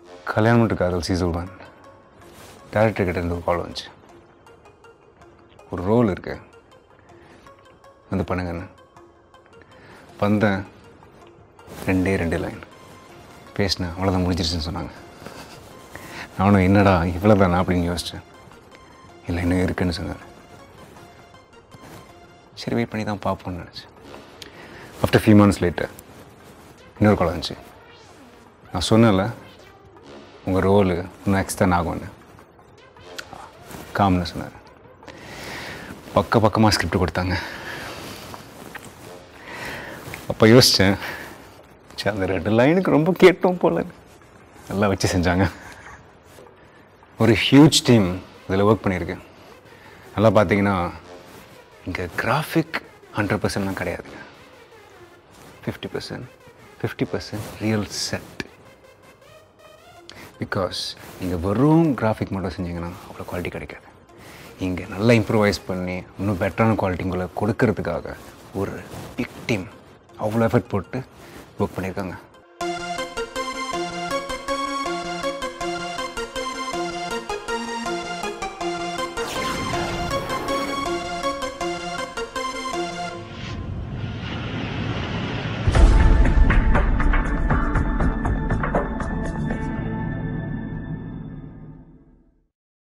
கல்யாணம் மட்டும் காதல் சீசன் ஒன் டேரக்டர் கிட்ட இருந்து ஒரு கால் வந்துச்சு ஒரு ரோல் இருக்கு வந்து பண்ணுங்கன்னு வந்தேன் ரெண்டே ரெண்டு லைன் பேசினேன் அவ்வளோதான் முடிஞ்சிருச்சுன்னு சொன்னாங்க நானும் என்னடா இவ்வளோ தானா அப்படின்னு யோசித்தேன் இல்லை இன்னும் இருக்குன்னு சொன்னார் சரி வெயிட் பண்ணி தான் பார்ப்போம்னு நினச்சேன் ஆஃப்டர் ஃபியூ மந்த்ஸ் லேட்டர் இன்னொரு கால் வந்துச்சு நான் சொன்னேன்ல உங்கள் ரோலு இன்னும் எக்ஸ்டன் ஆகும்னு காம்னு சொன்னார் பக்க பக்கமாக ஸ்கிரிப்ட் கொடுத்தாங்க அப்போ யோசித்தேன் சரி அந்த ரெண்டு லைனுக்கு ரொம்ப கேட்டோம் போல நல்லா வச்சு செஞ்சாங்க ஒரு ஹியூஜ் டீம் இதில் ஒர்க் பண்ணியிருக்கேன் நல்லா பார்த்தீங்கன்னா இங்கே கிராஃபிக் ஹண்ட்ரட் பர்சன்ட்லாம் கிடையாதுங்க fifty percent fifty percent real set because நீங்கள் வெறும் கிராஃபிக் மட்டும் செஞ்சீங்கன்னா அவ்வளோ குவாலிட்டி கிடைக்காது இங்கே நல்லா இம்ப்ரூவைஸ் பண்ணி இன்னும் பெட்டரான குவாலிட்டிங்களை கொடுக்கறதுக்காக ஒரு பிக் டீம் அவ்வளோ எஃபர்ட் போட்டு ஒர்க் பண்ணியிருக்காங்க